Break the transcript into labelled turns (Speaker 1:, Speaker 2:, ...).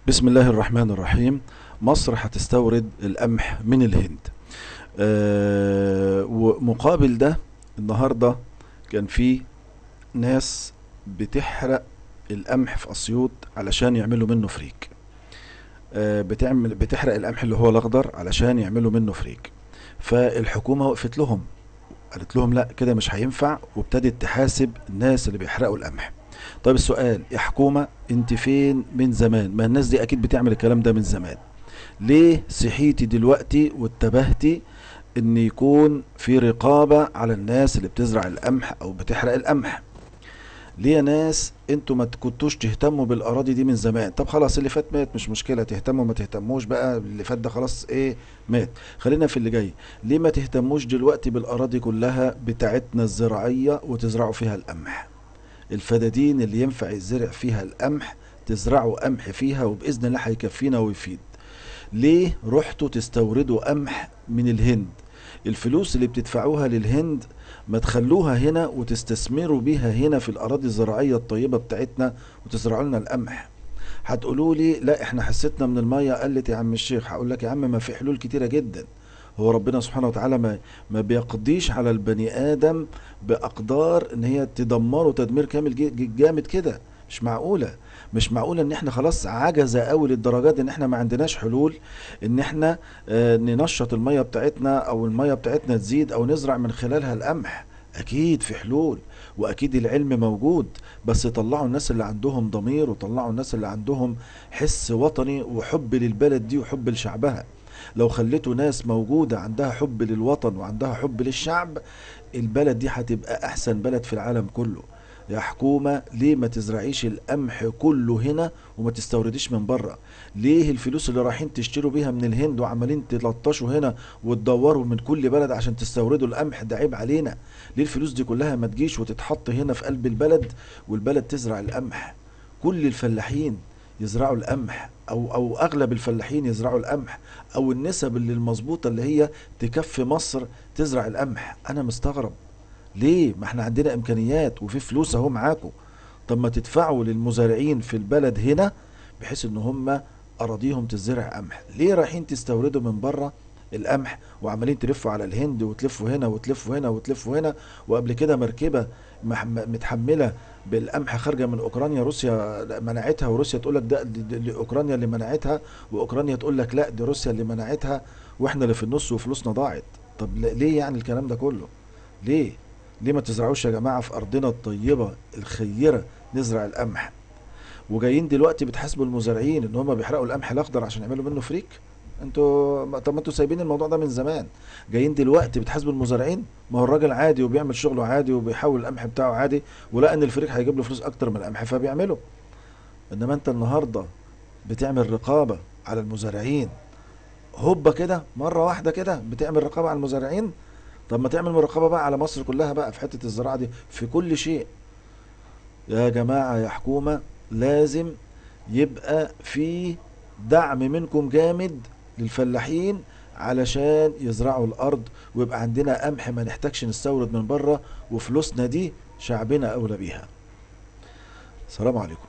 Speaker 1: بسم الله الرحمن الرحيم مصر هتستورد القمح من الهند آه، ومقابل ده النهارده كان في ناس بتحرق القمح في اسيوط علشان يعملوا منه فريك آه، بتعمل بتحرق القمح اللي هو الاخضر علشان يعملوا منه فريك فالحكومه وقفت لهم قالت لهم لا كده مش هينفع وابتدت تحاسب الناس اللي بيحرقوا القمح طيب السؤال يا حكومة انت فين من زمان ما الناس دي اكيد بتعمل الكلام ده من زمان ليه صحيتي دلوقتي واتبهتي ان يكون في رقابة على الناس اللي بتزرع القمح او بتحرق القمح ليه يا ناس انتوا ما كنتوش تهتموا بالاراضي دي من زمان طب خلاص اللي فات مات مش مشكله تهتموا ما تهتموش بقى اللي فات ده خلاص ايه مات خلينا في اللي جاي ليه ما تهتموش دلوقتي بالاراضي كلها بتاعتنا الزراعيه وتزرعوا فيها القمح الفدادين اللي ينفع يزرع فيها القمح تزرعوا قمح فيها وباذن الله هيكفينا ويفيد ليه رحتوا تستوردوا قمح من الهند الفلوس اللي بتدفعوها للهند ما تخلوها هنا وتستثمروا بيها هنا في الاراضي الزراعيه الطيبه بتاعتنا وتزرعوا لنا القمح هتقولوا لي لا احنا حصتنا من الميه قلت يا عم الشيخ هقول لك يا عم ما في حلول كتيره جدا هو ربنا سبحانه وتعالى ما ما بيقضيش على البني ادم باقدار ان هي تدمره تدمير كامل جي- جي- جامد كده مش معقوله مش معقوله ان احنا خلاص عجزه قوي للدرجات دي ان احنا ما عندناش حلول ان احنا آه، ننشط الميه بتاعتنا او الميه بتاعتنا تزيد او نزرع من خلالها القمح اكيد في حلول واكيد العلم موجود بس طلعوا الناس اللي عندهم ضمير وطلعوا الناس اللي عندهم حس وطني وحب للبلد دي وحب لشعبها لو خليتوا ناس موجودة عندها حب للوطن وعندها حب للشعب البلد دي هتبقى أحسن بلد في العالم كله يا حكومة ليه ما تزرعيش القمح كله هنا وما تستورديش من بره ليه الفلوس اللي رايحين تشتروا بيها من الهند وعمالين تلطشوا هنا وتدوروا من كل بلد عشان تستوردوا القمح ده عيب علينا ليه الفلوس دي كلها ما تجيش وتتحط هنا في قلب البلد والبلد تزرع القمح كل الفلاحين يزرعوا القمح او او اغلب الفلاحين يزرعوا القمح او النسب اللي المظبوطه اللي هي تكفي مصر تزرع القمح انا مستغرب ليه ما احنا عندنا امكانيات وفي فلوس اهو معاكم طب ما تدفعوا للمزارعين في البلد هنا بحيث ان هم اراضيهم تزرع قمح ليه رايحين تستوردوا من بره القمح وعمالين تلفوا على الهند وتلفوا هنا وتلفوا هنا وتلفوا هنا وقبل كده مركبه مح- متحمله بالقمح خارجه من اوكرانيا روسيا منعتها وروسيا تقول لك ده دي- دي- دي اوكرانيا اللي منعتها واوكرانيا تقول لك لا دي روسيا اللي منعتها واحنا اللي في النص وفلوسنا ضاعت طب ل- ليه يعني الكلام ده كله ليه ليه ما تزرعوش يا جماعه في ارضنا الطيبه الخيره نزرع القمح وجايين دلوقتي بتحاسبوا المزارعين ان هم بيحرقوا القمح الاخضر عشان يعملوا منه فريك انتوا ما- طب ما انتوا سايبين الموضوع ده من زمان جايين دلوقتي بتحاسبوا المزارعين ما هو الراجل عادي وبيعمل شغله عادي وبيحول القمح بتاعه عادي ولقى ان الفريك هيجيب له فلوس اكتر من القمح فبيعمله انما انت النهارده بتعمل رقابه على المزارعين هوبا كده مره واحده كده بتعمل رقابه على المزارعين طب ما تعمل رقابه بقى على مصر كلها بقى في حته الزراعه دي في كل شيء يا جماعه يا حكومه لازم يبقى في دعم منكم جامد للفلاحين علشان يزرعوا الارض ويبقى عندنا قمح ما نحتاجش نستورد من بره وفلوسنا دي شعبنا اولى بيها السلام عليكم